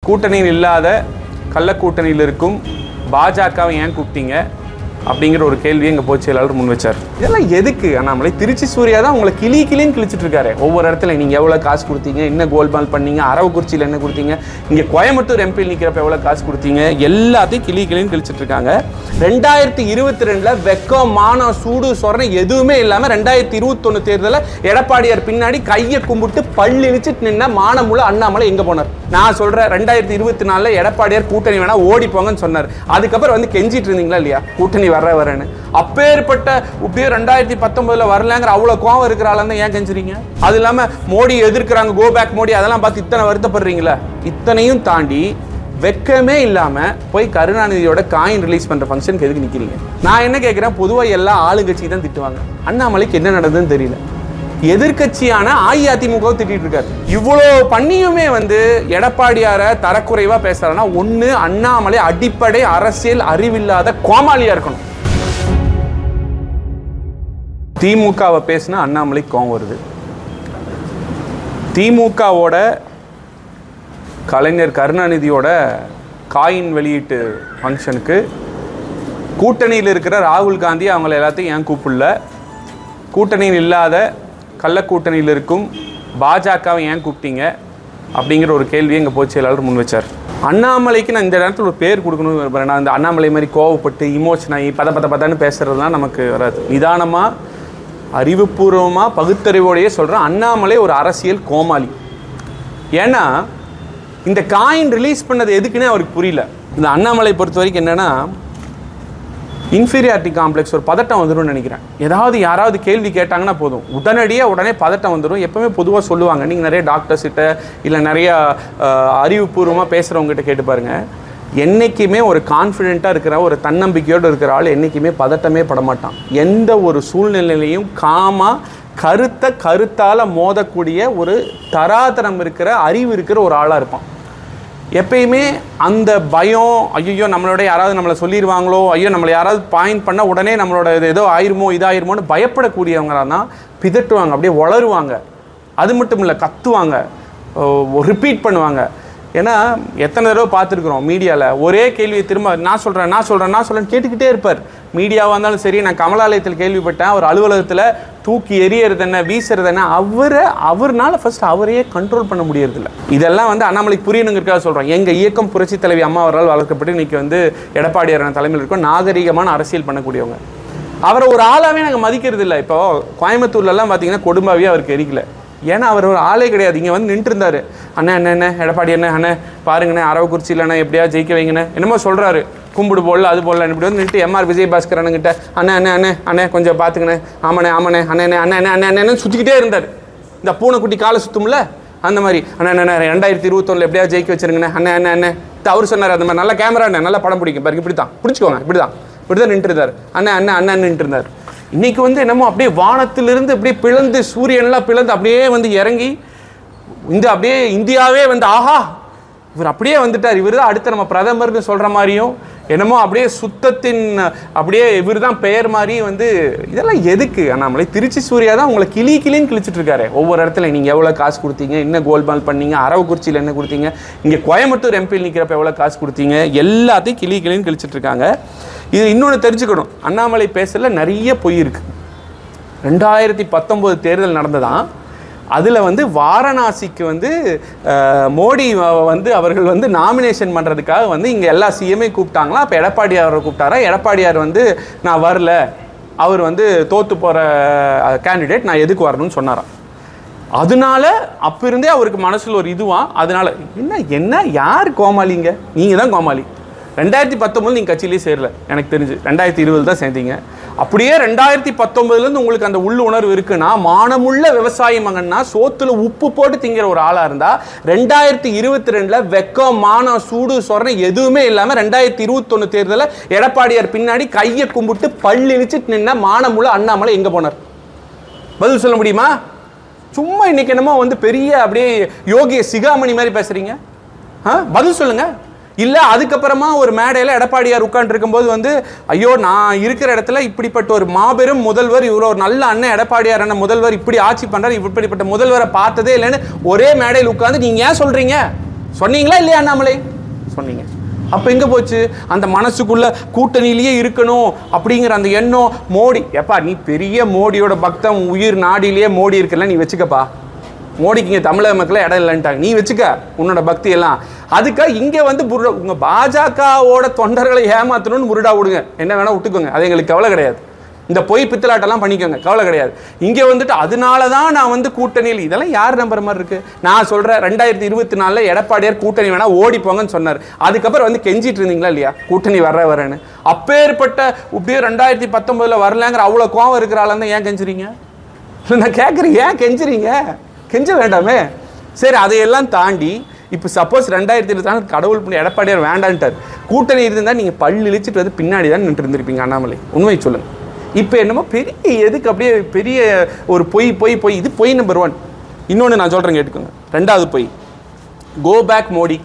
கூட்டணியில் இல்லாத கள்ள கூட்டணியில் இருக்கும் பாஜகவை ஏன் கூப்பிட்டீங்க அப்படிங்கிற ஒரு கேள்வியை எங்கள் பொதுச் செயலாளர் முன் வச்சார் இதெல்லாம் எதுக்கு அண்ணாமலை திருச்சி சூர்யா தான் உங்களை கிளி கிளின்னு கிழிச்சிட்டு இருக்காரு ஒவ்வொரு இடத்துல நீங்கள் எவ்வளோ காசு கொடுத்தீங்க என்ன கோல்மால் பண்ணீங்க அரவக்குறிச்சியில் என்ன கொடுத்தீங்க இங்கே கோயம்புத்தூர் எம்பியில் நிற்கிறப்ப எவ்வளோ காசு கொடுத்தீங்க எல்லாத்தையும் கிளி கிளின்னு கிழிச்சிட்டு இருக்காங்க ரெண்டாயிரத்தி இருபத்தி ரெண்டில் வெக்கம் மானம் சூடு சொரணை எதுவுமே இல்லாமல் ரெண்டாயிரத்தி இருபத்தொன்று தேர்தலில் எடப்பாடியார் பின்னாடி கையை கும்பிட்டு பள்ளி இழிச்சிட்டு நின்ன மானமுள்ள அண்ணாமலை எங்கே போனார் நான் சொல்கிறேன் ரெண்டாயிரத்தி இருபத்தி நாலில் எடப்பாடியார் கூட்டணி வேணா ஓடி போங்கன்னு சொன்னார் அதுக்கப்புறம் வந்து கெஞ்சிட்டு இருந்தீங்களா இல்லையா கூட்டணி வர வரேன்னு அப்பேற்பட்ட இப்படியே ரெண்டாயிரத்தி பத்தொன்பதுல வரலங்கிற அவ்வளோ கோவம் இருக்கிற ஆளா இருந்தா ஏன் கெஞ்சுறீங்க அது இல்லாமல் மோடி எதிர்க்கிறாங்க கோ பேக் மோடி அதெல்லாம் பார்த்து இத்தனை வருத்தப்படுறீங்களா இத்தனையும் தாண்டி வெக்கமே இல்லாம போய் கருணாநிதியோட காயின் ரிலீஸ் பண்ற ஃபங்க்ஷனுக்கு எதுக்கு நிக்கிறீங்க நான் என்ன கேட்கிறேன் பொதுவா எல்லா ஆளுங்கட்சி தான் திட்டுவாங்க அண்ணாமலைக்கு என்ன நடந்ததுன்னு தெரியல எதிர்க்கட்சியான அஇஅதிமுக திட்டிட்டு இருக்காரு இவ்வளோ பண்ணியுமே வந்து எடப்பாடியார தரக்குறைவா பேசுறாருன்னா ஒண்ணு அண்ணாமலை அடிப்படை அரசியல் அறிவில்லாத கோமாளியா இருக்கணும் திமுகவை பேசினா அண்ணாமலை கோவம் வருது திமுகவோட கலைஞர் கருணாநிதியோட காயின் வெளியீட்டு ஃபங்க்ஷனுக்கு கூட்டணியில் இருக்கிற ராகுல் காந்தி அவங்கள எல்லாத்தையும் ஏன் கூப்பிடல கூட்டணியில் இல்லாத கள்ள கூட்டணியில் இருக்கும் பாஜகவை ஏன் கூப்பிட்டீங்க அப்படிங்கிற ஒரு கேள்வியை எங்கள் பொதுச் செயலாளர் முன் வச்சார் அண்ணாமலைக்கு நான் இந்த நேரத்தில் ஒரு பேர் கொடுக்கணும்னு விரும்புகிறேன் நான் இந்த அண்ணாமலை மாதிரி கோவப்பட்டு இமோஷன் ஆகி பத பத பதன்னு பேசுறதுலாம் நமக்கு வராது நிதானமாக அறிவுபூர்வமாக பகுத்தறிவோடையே சொல்கிறேன் அண்ணாமலை ஒரு அரசியல் கோமாளி ஏன்னா இந்த காயின் ரிலீஸ் பண்ணது எதுக்குன்னே அவருக்கு புரியல இந்த அண்ணாமலை பொறுத்த வரைக்கும் என்னன்னா இன்ஃபீரியாரிட்டி காம்ப்ளெக்ஸ் ஒரு பதட்டம் வந்துரும்னு நினைக்கிறேன் ஏதாவது யாராவது கேள்வி கேட்டாங்கன்னா போதும் உடனடியாக உடனே பதட்டம் வந்துடும் எப்பவுமே பொதுவாக சொல்லுவாங்க நீங்கள் நிறைய டாக்டர்ஸ் கிட்ட இல்லை நிறைய அஹ், அறிவுபூர்வமாக பேசுகிறவங்ககிட்ட கேட்டு பாருங்க என்றைக்குமே ஒரு கான்ஃபிடென்ட்டாக இருக்கிற ஒரு தன்னம்பிக்கையோடு இருக்கிற ஆள் என்றைக்குமே பதட்டமே படமாட்டான் எந்த ஒரு சூழ்நிலையிலையும் காமா கருத்தை கருத்தால் மோதக்கூடிய ஒரு தராதரம் இருக்கிற அறிவு இருக்கிற ஒரு ஆளாக இருப்பான் எப்பயுமே அந்த பயம் ஐயோ நம்மளோட யாராவது நம்மளை சொல்லிடுவாங்களோ ஐயோ நம்மளை யாராவது பாயிண்ட் பண்ணால் உடனே நம்மளோட இது ஏதோ ஆயிருமோ இதாயிருமோன்னு பயப்படக்கூடியவங்க தான் பிதட்டுவாங்க அப்படியே வளருவாங்க அது மட்டும் இல்லை கத்துவாங்க ரிப்பீட் பண்ணுவாங்க ஏன்னா எத்தனை தடவை பார்த்துருக்குறோம் மீடியாவில் ஒரே கேள்வியை திரும்ப நான் சொல்கிறேன் நான் சொல்கிறேன் நான் சொல்கிறேன் கேட்டுக்கிட்டே இருப்பார் மீடியாவாக இருந்தாலும் சரி நான் கமலாலயத்தில் கேள்விப்பட்டேன் அவர் அலுவலகத்தில் தூக்கி எரியறது என்ன வீசுறது என்ன அவரை அவர்னால ஃபர்ஸ்ட் அவரையே கண்ட்ரோல் பண்ண முடியறதில்ல இதெல்லாம் வந்து அண்ணாமலைக்கு புரியணுங்கிறதுக்காக சொல்கிறோம் எங்கள் இயக்கம் புரட்சி தலைவி அம்மா அவரால் வளர்க்கப்பட்டு இன்னைக்கு வந்து எடப்பாடியார் தலைமையில் இருக்கும் நாகரிகமான அரசியல் பண்ணக்கூடியவங்க அவரை ஒரு ஆளாவே நாங்கள் மதிக்கிறது இல்லை இப்போ கோயம்புத்தூர்லலாம் பார்த்தீங்கன்னா கொடும்பாவே அவருக்கு எரிக்கல ஏன்னா அவர் ஒரு ஆளே கிடையாது இங்கே வந்து நின்று இருந்தாரு அண்ணா என்ன என்ன எடப்பாடி என்ன அண்ணே பாருங்கண்ணே அரவக்குறிச்சி இல்லைண்ணே எப்படியா ஜெயிக்க வைங்கண்ணே என்னமோ சொல்கிறாரு கும்பிடு போடல அது போடல இப்படி வந்து நின்று எம்ஆர் விஜயபாஸ்கர் அண்ணங்கிட்ட அண்ணே அண்ணே அண்ணே அண்ணே கொஞ்சம் பார்த்துக்கண்ணே ஆமாண்ணே ஆமாண்ணே அண்ணே அண்ணே அண்ணே அண்ணே அண்ணே அண்ணே சுற்றிக்கிட்டே இருந்தார் இந்த பூனைக்குட்டி காலை சுத்தும்ல அந்த மாதிரி அண்ணா அண்ணா ரெண்டாயிரத்தி இருபத்தொன்னில் எப்படியா ஜெயிக்க வச்சிருங்கண்ணே அண்ணே அண்ணே அண்ணே அவர் சொன்னார் அந்த மாதிரி நல்ல கேமரா அண்ணே நல்லா படம் பிடிக்கும் பாருங்க இப்படி தான் பிடிச்சிக்கோங்க இப்படி தான் இப்படி தான் நின்று இருந்தார் அண்ணா அண்ணா அண்ணா நின்று இருந்தார் இன்னைக்கு வந்து என்னமோ அப்படியே வானத்திலிருந்து அப்படியே பிளந்து சூரியன்லாம் பிளந்து அப்படியே வந்து இறங்கி இந்த அப்படியே இந்தியாவே வந்து ஆஹா இவர் அப்படியே வந்துட்டார் இவர் தான் அடுத்த நம்ம பிரதமர்னு சொல்கிற மாதிரியும் என்னமோ அப்படியே சுத்தத்தின் அப்படியே இவர் தான் பெயர் மாதிரி வந்து இதெல்லாம் எதுக்கு அண்ணாமலை திருச்சி சூர்யா தான் உங்களை கிளி கிளின்னு கிழிச்சிட்டு இருக்காரு ஒவ்வொரு இடத்துல நீங்கள் எவ்வளோ காசு கொடுத்தீங்க என்ன கோல்மால் பண்ணீங்க அரவக்குறிச்சியில் என்ன கொடுத்தீங்க இங்கே கோயம்புத்தூர் எம்பியில் நிற்கிறப்ப எவ்வளோ காசு கொடுத்தீங்க எல்லாத்தையும் கிளி கிளின்னு கிழிச்சிட்டு இருக்காங்க இது இன்னொன்று தெரிஞ்சுக்கணும் அண்ணாமலை பேசல நிறைய பொய் இருக்கு ரெண்டாயிரத்தி பத்தொம்போது தேர்தல் நடந்ததான் அதில் வந்து வாரணாசிக்கு வந்து அஹ், மோடி வ- வந்து அவர்கள் வந்து நாமினேஷன் பண்ணுறதுக்காக வந்து இங்கே எல்லா சிஎம்ஐ கூப்பிட்டாங்களா அப்போ எடப்பாடியார் கூப்பிட்டாரா எடப்பாடியார் வந்து நான் வரல அவர் வந்து தோத்து போகிற கேண்டிடேட் நான் எதுக்கு வரணும்னு சொன்னாராம் அதனால அப்ப இருந்தே அவருக்கு மனசுல ஒரு இதுவா அதனால என்ன என்ன யார் கோமாளிங்க நீங்க தான் கோமாளி ரெண்டாயிரத்தி பத்தொன்பது நீங்க கட்சியிலேயே சேரல எனக்கு தெரிஞ்சு ரெண்டாயிரத்தி இருபது தான் சேர்ந்தீங்க அப்படியே ரெண்டாயிரத்தி பத்தொன்பதுலேருந்து உங்களுக்கு அந்த உள்ள உணர்வு இருக்குன்னா மானமுள்ள விவசாயி மகன்னா சோத்துல உப்பு போட்டு திங்கிற ஒரு ஆளா இருந்தா ரெண்டாயிரத்தி இருபத்தி ரெண்டுல வெக்கம் மானம் சூடு சொரணை எதுவுமே இல்லாம ரெண்டாயிரத்தி இருபத்தொன்னு தேர்தலில் எடப்பாடியார் பின்னாடி கையை கும்பிட்டு பள்ளி இழிச்சிட்டு நின்ன மானமுள்ள அண்ணாமலை எங்க போனார் பதில் சொல்ல முடியுமா சும்மா இன்னைக்கு என்னமோ வந்து பெரிய அப்படியே யோகிய சிகாமணி மாதிரி பேசுறீங்க ஆ பதில் சொல்லுங்க இல்ல அதுக்கப்புறமா ஒரு மேடையில எடப்பாடியார் உட்கார்ந்து இருக்கும்போது வந்து ஐயோ நான் இருக்கிற இடத்துல இப்படிப்பட்ட ஒரு மாபெரும் முதல்வர் இவ்வளோ ஒரு நல்ல அண்ணன் எடப்பாடியார் அண்ணன் முதல்வர் இப்படி ஆட்சி பண்றாரு இப்படிப்பட்ட முதல்வரை பார்த்ததே இல்லைன்னு ஒரே மேடையில் உட்கார்ந்து நீங்க ஏன் சொல்றீங்க சொன்னீங்களா இல்லையா அண்ணாமலை சொன்னீங்க அப்ப எங்க போச்சு அந்த மனசுக்குள்ள கூட்டணியிலேயே இருக்கணும் அப்படிங்கிற அந்த எண்ணம் மோடி எப்பா நீ பெரிய மோடியோட பக்தன் உன் உயிர் நாடியிலேயே மோடி இருக்குல்ல நீ வச்சுக்கப்பா மோடிக்கு இங்கே தமிழக மக்களே இடம் இல்லைன்ட்டாங்க நீ வச்சுக்க உன்னோட பக்தி எல்லாம் அதுக்காக இங்கே வந்து புருடா உங்க பாஜகவோட தொண்டர்களை ஏமாத்தணும்னு புருடா விடுங்க என்ன வேணா விட்டுக்கோங்க அது எங்களுக்கு கவலை கிடையாது இந்த பொய் பித்தலாட்டெல்லாம் பண்ணிக்கோங்க கவலை கிடையாது இங்கே வந்துட்டு அதனால தான் நான் வந்து கூட்டணியில் இதெல்லாம் யார் நம்புற மாதிரி இருக்கு நான் சொல்கிறேன் ரெண்டாயிரத்தி இருபத்தி நாலில் எடப்பாடியார் கூட்டணி வேணா ஓடி போங்கன்னு சொன்னார் அதுக்கப்புறம் வந்து கெஞ்சிட்டு இருந்தீங்களா இல்லையா கூட்டணி வர வரேன்னு அப்பேற்பட்ட இப்படியே ரெண்டாயிரத்தி பத்தொன்பதுல வரலங்கிற அவ்வளோ கோவம் இருக்கிற ஆளாக இருந்தால் ஏன் கெஞ்சுறீங்க இல்லை நான் கேட்குறேன் ஏன் கெஞ்சுறீங்க கெஞ்ச வேண்டாமே சரி அதையெல்லாம் தாண்டி இப்போ சப்போஸ் ரெண்டாயிரத்தி இருபத்தி நாலு கடவுள் புண்ணிய எடப்பாடியார் வேண்டான்ட்டார் கூட்டணி இருந்தால் நீங்கள் பல்லு இழிச்சிட்டு வந்து பின்னாடி தான் நின்று இருந்திருப்பீங்க அண்ணாமலை உண்மை சொல்லுங்க இப்போ என்னமோ பெரிய எதுக்கு அப்படியே பெரிய ஒரு பொய் பொய் பொய் இது பொய் நம்பர் ஒன் இன்னொன்று நான் சொல்கிறேன் கேட்டுக்கோங்க ரெண்டாவது பொய் கோ பேக் மோடி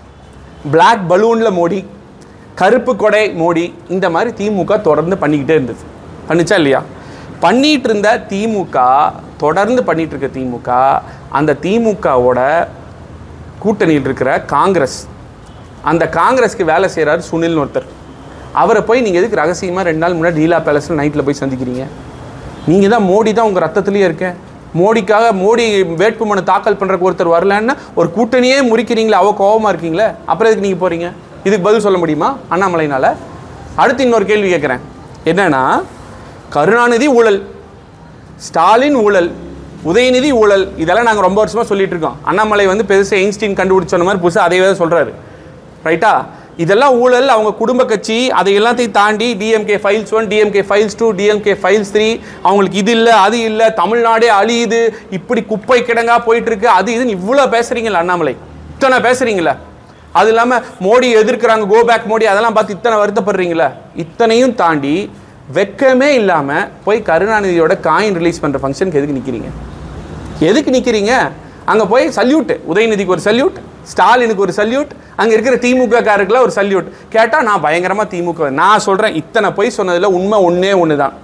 பிளாக் பலூனில் மோடி கருப்பு கொடை மோடி இந்த மாதிரி திமுக தொடர்ந்து பண்ணிக்கிட்டே இருந்தது பண்ணுச்சா இல்லையா பண்ணிட்டு இருந்த திமுக தொடர்ந்து பண்ணிட்டு இருக்க திமுக அந்த திமுகவோட கூட்டணியில் இருக்கிற காங்கிரஸ் அந்த காங்கிரஸ்க்கு வேலை செய்கிறாரு சுனில்னு ஒருத்தர் அவரை போய் நீங்கள் எதுக்கு ரகசியமாக ரெண்டு நாள் முன்னாடி லீலா பேலஸில் நைட்டில் போய் சந்திக்கிறீங்க நீங்கள் தான் மோடி தான் உங்கள் ரத்தத்துலேயே இருக்கேன் மோடிக்காக மோடி வேட்புமனு தாக்கல் பண்ணுறக்கு ஒருத்தர் வரலன்னா ஒரு கூட்டணியே முறிக்கிறீங்களே அவ கோவமாக இருக்கீங்களே அப்புறம் எதுக்கு நீங்கள் போகிறீங்க இதுக்கு பதில் சொல்ல முடியுமா அண்ணாமலைனால அடுத்து இன்னொரு கேள்வி கேட்குறேன் என்னன்னா கருணாநிதி ஊழல் ஸ்டாலின் ஊழல் உதயநிதி ஊழல் இதெல்லாம் நாங்கள் ரொம்ப வருஷமாக சொல்லிட்டு இருக்கோம் அண்ணாமலை வந்து பெருசாக ஐன்ஸ்டீன் கண்டுபிடிச்ச மாதிரி புதுசாக அதே தான் சொல்கிறாரு ரைட்டா இதெல்லாம் ஊழல் அவங்க குடும்ப கட்சி அதை எல்லாத்தையும் தாண்டி DMK files one DMK files two DMK files three அவங்களுக்கு இது இல்லை அது இல்லை தமிழ்நாடே அழியுது இப்படி குப்பை கிடங்கா போயிட்டு இருக்கு அது இதுன்னு இவ்வளோ பேசுறீங்களா அண்ணாமலை இத்தனை பேசுறீங்களா அது இல்லாமல் மோடி எதிர்க்கிறாங்க கோ பேக் மோடி அதெல்லாம் பார்த்து இத்தனை வருத்தப்படுறீங்களா இத்தனையும் தாண்டி வெக்கமே இல்லாமல் போய் கருணாநிதியோட காயின் ரிலீஸ் பண்ணுற ஃபங்க்ஷனுக்கு எதுக்கு நிற்கிறீங்க எதுக்கு நிற்கிறீங்க அங்கே போய் சல்யூட் உதயநிதிக்கு ஒரு சல்யூட் ஸ்டாலினுக்கு ஒரு சல்யூட் அங்கே இருக்கிற திமுக காருக்குலாம் ஒரு சல்யூட் கேட்டால் நான் பயங்கரமாக திமுக நான் சொல்கிறேன் இத்தனை பொய் சொன்னதில் உண்மை ஒன்றே ஒன்று தான்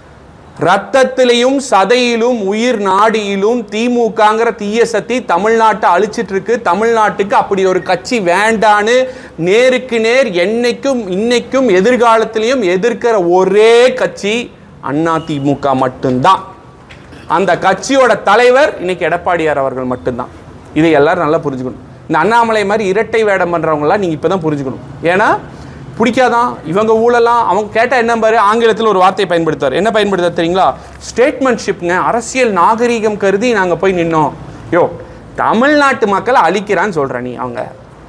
ரத்தத்திலையும் சதையிலும் உயிர் நாடியிலும் திமுகங்கிற தீய சக்தி தமிழ்நாட்டை அழிச்சிட்டு இருக்கு தமிழ்நாட்டுக்கு அப்படி ஒரு கட்சி வேண்டான்னு நேருக்கு நேர் என்னைக்கும் இன்னைக்கும் எதிர்காலத்திலையும் எதிர்க்கிற ஒரே கட்சி அண்ணா திமுக மட்டும்தான் அந்த கட்சியோட தலைவர் இன்னைக்கு எடப்பாடியார் அவர்கள் மட்டும்தான் இதை எல்லாரும் நல்லா புரிஞ்சுக்கணும் இந்த அண்ணாமலை மாதிரி இரட்டை வேடம் பண்றவங்கலாம் நீங்க இப்பதான் புரிஞ்சுக்கணும் ஏன்னா பிடிக்காதான் இவங்க ஊழலாம் அவங்க கேட்டால் என்ன பாரு ஆங்கிலத்தில் ஒரு வார்த்தையை பயன்படுத்தார் என்ன பயன்படுத்தார் தெரியுங்களா ஸ்டேட்மெண்ட்ஷிப்ங்க அரசியல் நாகரீகம் கருதி நாங்கள் போய் நின்னோம் யோ தமிழ்நாட்டு மக்களை அழிக்கிறான்னு சொல்ற நீ அவங்க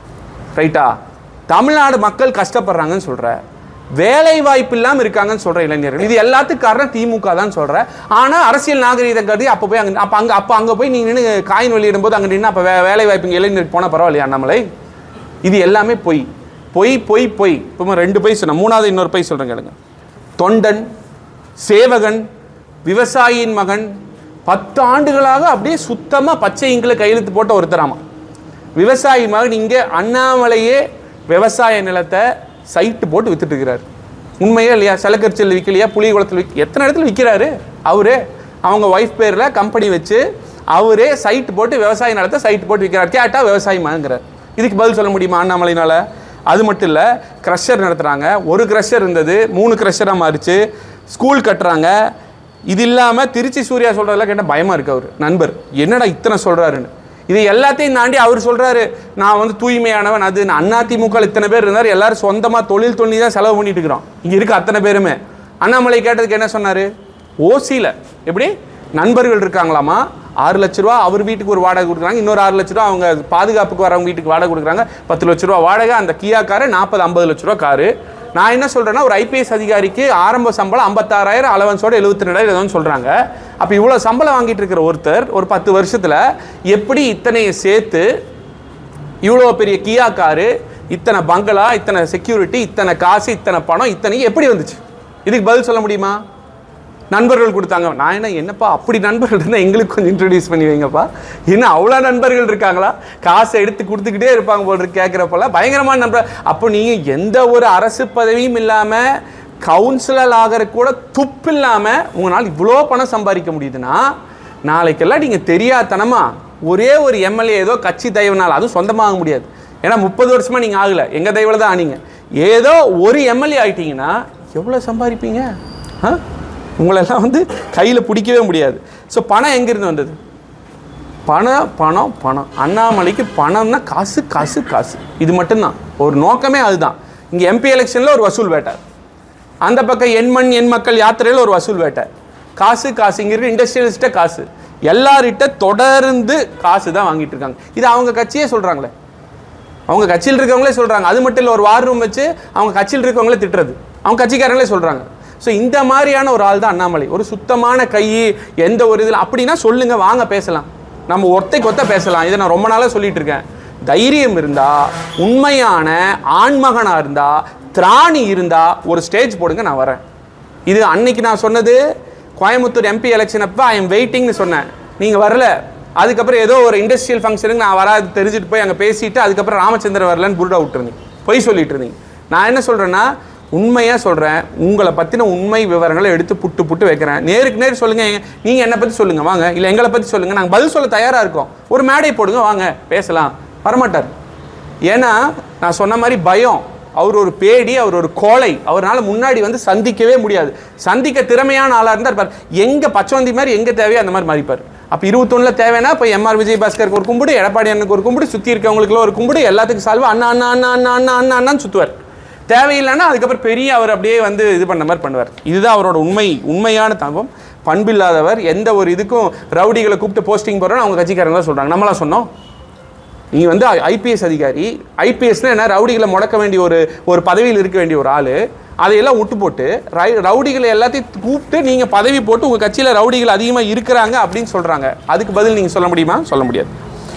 ரைட்டா தமிழ்நாடு மக்கள் கஷ்டப்படுறாங்கன்னு சொல்ற வேலை வாய்ப்பு இல்லாமல் இருக்காங்கன்னு சொல்ற இளைஞர்கள் இது எல்லாத்துக்கும் காரணம் திமுக தான் சொல்ற ஆனா அரசியல் நாகரீகம் கருதி அப்போ போய் அங்க அப்போ அங்க அப்போ அங்க போய் நீங்க நின்று காயின் வெளியிடும் போது அங்க நின்று அப்போ வே வேலை வாய்ப்பு இங்க இளைஞருக்கு போனால் பரவாயில்லையா நம்மளை இது எல்லாமே பொய் பொய் பொய் பொய் இப்போ ரெண்டு பொய் சொன்னேன் மூணாவது இன்னொரு பொய் சொல்றேன் கேளுங்க தொண்டன் சேவகன் விவசாயியின் மகன் பத்து ஆண்டுகளாக அப்படியே சுத்தமாக பச்சை இங்கில் கையெழுத்து போட்ட ஒருத்தராமா விவசாயி மகன் இங்கே அண்ணாமலையே விவசாய நிலத்தை சைட்டு போட்டு வித்துட்டு இருக்கிறார் உண்மையா இல்லையா செலக்கரிச்சல் விற்கலையா புளியகுளத்தில் விற்க எத்தனை இடத்துல விற்கிறாரு அவரே அவங்க ஒய்ஃப் பேரில் கம்பெனி வச்சு அவரே சைட் போட்டு விவசாய நிலத்தை சைட் போட்டு விற்கிறார் கேட்டால் விவசாயி மகங்கிறார் இதுக்கு பதில் சொல்ல முடியுமா அண்ணாமலைனால அது மட்டும் இல்லை க்ரஷர் நடத்துகிறாங்க ஒரு க்ரஷர் இருந்தது மூணு க்ரஷராக மாறிச்சு ஸ்கூல் கட்டுறாங்க இது இல்லாமல் திருச்சி சூர்யா சொல்கிறதெல்லாம் கேட்டால் பயமாக இருக்கு அவர் நண்பர் என்னடா இத்தனை சொல்கிறாருன்னு இது எல்லாத்தையும் தாண்டி அவர் சொல்கிறாரு நான் வந்து தூய்மையானவன் அது நான் அதிமுக இத்தனை பேர் இருந்தார் எல்லாரும் சொந்தமாக தொழில் தொண்ணி தான் செலவு பண்ணிட்டு இருக்கிறோம் இங்கே இருக்க அத்தனை பேருமே அண்ணாமலை கேட்டதுக்கு என்ன சொன்னார் ஓசியில் எப்படி நண்பர்கள் இருக்காங்களாமா ஆறு லட்ச ரூபா அவர் வீட்டுக்கு ஒரு வாடகை கொடுக்குறாங்க இன்னொரு ஆறு லட்ச ரூபா அவங்க பாதுகாப்புக்கு வரவங்க வீட்டுக்கு வாடகை கொடுக்குறாங்க பத்து லட்ச ரூபா வாடகை அந்த கியா காரு நாற்பது ஐம்பது லட்ச ரூபா காரு நான் என்ன சொல்கிறேன்னா ஒரு ஐபிஎஸ் அதிகாரிக்கு ஆரம்ப சம்பளம் ஐம்பத்தாறாயிரம் அலவன்ஸோட எழுபத்தி ரெண்டாயிரம் ஏதோன்னு சொல்கிறாங்க அப்போ இவ்வளோ சம்பளம் வாங்கிட்டு இருக்கிற ஒருத்தர் ஒரு பத்து வருஷத்தில் எப்படி இத்தனையை சேர்த்து இவ்வளோ பெரிய கியா காரு இத்தனை பங்களா இத்தனை செக்யூரிட்டி இத்தனை காசு இத்தனை பணம் இத்தனை எப்படி வந்துச்சு இதுக்கு பதில் சொல்ல முடியுமா நண்பர்கள் கொடுத்தாங்க நான் என்ன என்னப்பா அப்படி நண்பர்கள் இருந்தால் எங்களுக்கு கொஞ்சம் இன்ட்ரடியூஸ் பண்ணி வைங்கப்பா என்ன அவ்வளோ நண்பர்கள் இருக்காங்களா காசை எடுத்து கொடுத்துக்கிட்டே இருப்பாங்க போல் இருக்கு கேட்குறப்பெல்லாம் பயங்கரமான நண்பர் அப்போ நீங்கள் எந்த ஒரு அரசு பதவியும் இல்லாமல் கவுன்சிலர் ஆகிற கூட துப்பு இல்லாமல் உங்களால் இவ்வளோ பணம் சம்பாதிக்க முடியுதுன்னா நாளைக்கெல்லாம் நீங்கள் தெரியாதனமா ஒரே ஒரு எம்எல்ஏ ஏதோ கட்சி தயவுனால் அதுவும் சொந்தமாக ஆக முடியாது ஏன்னா முப்பது வருஷமா நீங்கள் ஆகலை எங்கள் தயவில் தான் ஆனீங்க ஏதோ ஒரு எம்எல்ஏ ஆயிட்டீங்கன்னா எவ்வளோ சம்பாதிப்பீங்க ஆ உங்களெல்லாம் வந்து கையில் பிடிக்கவே முடியாது ஸோ பணம் எங்கேருந்து வந்தது பணம் பணம் பணம் அண்ணாமலைக்கு பணம்னா காசு காசு காசு இது மட்டும்தான் ஒரு நோக்கமே அதுதான் இங்கே எம்பி எலெக்ஷனில் ஒரு வசூல் வேட்டை அந்த பக்கம் எண்மண் எண் மக்கள் யாத்திரையில் ஒரு வசூல் வேட்டை காசு காசு இங்கே இருக்க இண்டஸ்ட்ரியலிஸ்ட்டை காசு எல்லார்கிட்ட தொடர்ந்து காசு தான் வாங்கிட்டு இருக்காங்க இது அவங்க கட்சியே சொல்கிறாங்களே அவங்க கட்சியில் இருக்கவங்களே சொல்கிறாங்க அது மட்டும் இல்லை ஒரு வார் ரூம் வச்சு அவங்க கட்சியில் இருக்கவங்களே திட்டுறது அவங்க கட்சிக்காரங்களே சொல்கிறாங்க ஸோ இந்த மாதிரியான ஒரு ஆள் தான் அண்ணாமலை ஒரு சுத்தமான கை எந்த ஒரு இதில் அப்படின்னா சொல்லுங்க வாங்க பேசலாம் நம்ம ஒத்தைக்கு ஒத்த பேசலாம் இதை நான் ரொம்ப நாளாக சொல்லிட்டு இருக்கேன் தைரியம் இருந்தா உண்மையான ஆண்மகனாக இருந்தா திராணி இருந்தா ஒரு ஸ்டேஜ் போடுங்க நான் வரேன் இது அன்னைக்கு நான் சொன்னது கோயம்புத்தூர் எம்பி எலெக்ஷன் அப்போ ஐ எம் வெயிட்டிங்னு சொன்னேன் நீங்கள் வரல அதுக்கப்புறம் ஏதோ ஒரு இண்டஸ்ட்ரியல் ஃபங்க்ஷனுக்கு நான் வராது தெரிஞ்சுட்டு போய் அங்கே பேசிட்டு அதுக்கப்புறம் ராமச்சந்திரன் வரலன்னு புருடா விட்டுருந்தீங்க பொய் சொல்லிட்டு இருந்தீங்க நான் என்ன சொல்கிறேன்னா உண்மையாக சொல்கிறேன் உங்களை பற்றின உண்மை விவரங்களை எடுத்து புட்டு புட்டு வைக்கிறேன் நேருக்கு நேர் சொல்லுங்கள் நீங்கள் என்னை பற்றி சொல்லுங்கள் வாங்க இல்லை எங்களை பற்றி சொல்லுங்கள் நாங்கள் பதில் சொல்ல தயாராக இருக்கோம் ஒரு மேடை போடுங்க வாங்க பேசலாம் வரமாட்டார் ஏன்னா நான் சொன்ன மாதிரி பயம் அவர் ஒரு பேடி அவர் ஒரு கோழை அவரால் முன்னாடி வந்து சந்திக்கவே முடியாது சந்திக்க திறமையான ஆளாக இருந்தால் இருப்பார் எங்கே பச்சவந்தி மாதிரி எங்கே தேவையோ அந்த மாதிரி மாறிப்பார் அப்போ இருபத்தொன்னில் தேவைன்னா இப்போ எம்ஆர் விஜயபாஸ்கருக்கு ஒரு கும்பிடு எடப்பாடி அண்ணனுக்கு ஒரு கும்பிடு சுற்றி இருக்கவங்களுக்குலாம் ஒரு கும்பிடு எல்லாத்துக்கும் சால்வா அண்ணா அண்ணா அண்ணா அண்ணா அண்ணா அண்ணா அண்ணான்னு சுற்றுவார் தேவையில்லைன்னா அதுக்கப்புறம் பெரிய அவர் அப்படியே வந்து இது பண்ண மாதிரி பண்ணுவார் இதுதான் அவரோட உண்மை உண்மையான தம்பம் பண்பில்லாதவர் எந்த ஒரு இதுக்கும் ரவுடிகளை கூப்பிட்டு போஸ்டிங் போடுறோன்னு அவங்க கட்சிக்காரங்க தான் சொல்கிறாங்க நம்மளாம் சொன்னோம் நீ வந்து ஐபிஎஸ் அதிகாரி ஐபிஎஸ்னா என்ன ரவுடிகளை முடக்க வேண்டிய ஒரு ஒரு பதவியில் இருக்க வேண்டிய ஒரு ஆள் அதையெல்லாம் விட்டு போட்டு ரை- ரவுடிகளை எல்லாத்தையும் கூப்பிட்டு நீங்கள் பதவி போட்டு உங்கள் கட்சியில் ரவுடிகள் அதிகமாக இருக்கிறாங்க அப்படின்னு சொல்கிறாங்க அதுக்கு பதில் நீங்கள் சொல்ல முடியுமா சொல்ல முடியாது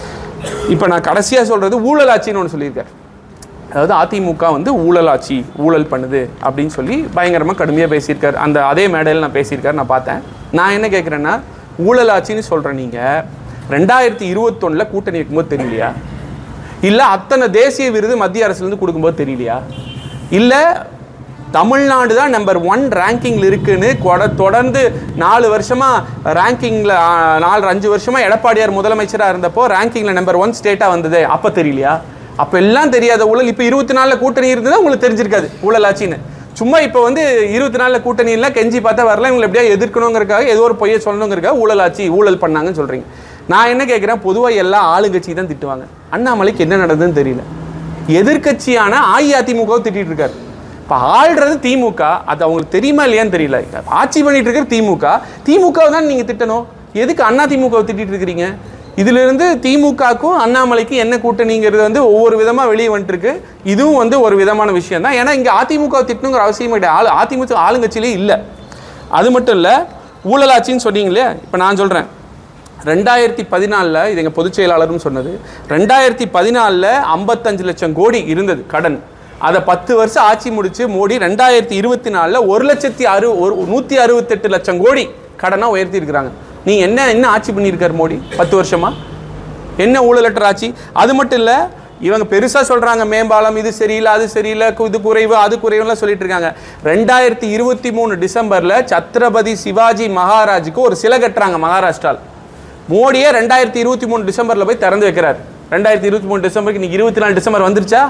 இப்போ நான் கடைசியாக சொல்கிறது ஊழல் ஆட்சின்னு ஒன்று சொல்லியிருக்காரு அதாவது அதிமுக வந்து ஊழல் ஆட்சி ஊழல் பண்ணுது அப்படின்னு சொல்லி பயங்கரமாக கடுமையாக பேசியிருக்காரு அந்த அதே மேடையில் நான் பேசியிருக்காரு நான் பார்த்தேன் நான் என்ன கேட்குறேன்னா ஊழல் ஆட்சின்னு சொல்கிற நீங்கள் ரெண்டாயிரத்தி இருபத்தொன்னில் கூட்டணி வைக்கும்போது தெரியலையா இல்லை அத்தனை தேசிய விருது மத்திய அரசுலேருந்து கொடுக்கும்போது தெரியலையா இல்லை தமிழ்நாடு தான் நம்பர் ஒன் ரேங்கிங்கில் இருக்குன்னு கொட- தொடர்ந்து நாலு வருஷமாக ரேங்கிங்கில் நாலு அஞ்சு வருஷமாக எடப்பாடியார் முதலமைச்சராக இருந்தப்போ ரேங்கிங்கில் நம்பர் ஒன் ஸ்டேட்டாக வந்தது அப்போ தெரியலையா அப்போ எல்லாம் தெரியாத ஊழல் இப்போ இருபத்தி நாலில் கூட்டணி இருந்ததா உங்களுக்கு தெரிஞ்சிருக்காது ஊழல் ஆட்சின்னு சும்மா இப்போ வந்து இருபத்தி நாலில் கூட்டணி இல்லை கெஞ்சி பார்த்தா வரல இவங்களை எப்படியா எதிர்க்கணுங்கிறக்காக ஏதோ ஒரு பொய்யை சொல்லணுங்கிறக்காக ஊழல் ஆட்சி ஊழல் பண்ணாங்கன்னு சொல்கிறீங்க நான் என்ன கேட்குறேன் பொதுவாக எல்லா ஆளுங்கட்சி தான் திட்டுவாங்க அண்ணாமலைக்கு என்ன நடந்ததுன்னு தெரியல எதிர்க்கட்சியான அஇஅதிமுகவை திட்டிட்டு இருக்காரு இப்போ ஆள்றது திமுக அது அவங்களுக்கு தெரியுமா இல்லையான்னு தெரியல ஆட்சி பண்ணிட்டு இருக்கிற திமுக திமுகவை தான் நீங்கள் திட்டணும் எதுக்கு அண்ணா திமுகவை திட்டிட்டு இருக்கிறீங்க இதிலிருந்து திமுகக்கும் அண்ணாமலைக்கும் என்ன கூட்டணிங்கிறது வந்து ஒவ்வொரு விதமாக வெளியே வந்துட்டுருக்கு இதுவும் வந்து ஒரு விதமான விஷயம் தான் ஏன்னா இங்கே அதிமுக திட்டணுங்கிற அவசியம் கிடையாது ஆளு அதிமுக ஆளுங்கட்சியிலே இல்லை அது மட்டும் இல்லை ஊழலாட்சின்னு சொன்னீங்களே இப்போ நான் சொல்கிறேன் ரெண்டாயிரத்தி பதினாலில் இது எங்கள் பொதுச் செயலாளரும் சொன்னது ரெண்டாயிரத்தி பதினாலில் ஐம்பத்தஞ்சு லட்சம் கோடி இருந்தது கடன் அதை பத்து வருஷம் ஆட்சி முடிச்சு மோடி ரெண்டாயிரத்தி இருபத்தி நாலில் ஒரு லட்சத்தி அறு ஒரு நூற்றி அறுபத்தெட்டு லட்சம் கோடி கடனாக உயர்த்தி இருக்கிறாங்க நீ என்ன என்ன ஆட்சி பண்ணியிருக்காரு மோடி பத்து வருஷமா என்ன ஊழலற்ற ஆட்சி அது மட்டும் இல்லை இவங்க பெருசாக சொல்கிறாங்க மேம்பாலம் இது சரியில்லை அது சரியில்லை கு- இது குறைவு அது குறைவுலாம் சொல்லிட்டு இருக்காங்க ரெண்டாயிரத்தி இருபத்தி மூணு டிசம்பரில் சத்ரபதி சிவாஜி மகாராஜுக்கு ஒரு சிலை கட்டுறாங்க மகாராஷ்டிராவில் மோடியே ரெண்டாயிரத்தி இருபத்தி மூணு டிசம்பரில் போய் திறந்து வைக்கிறார் ரெண்டாயிரத்தி இருபத்தி மூணு டிசம்பருக்கு இன்னைக்கு இருபத்தி நாலு டிசம்பர் வந்துருச்சா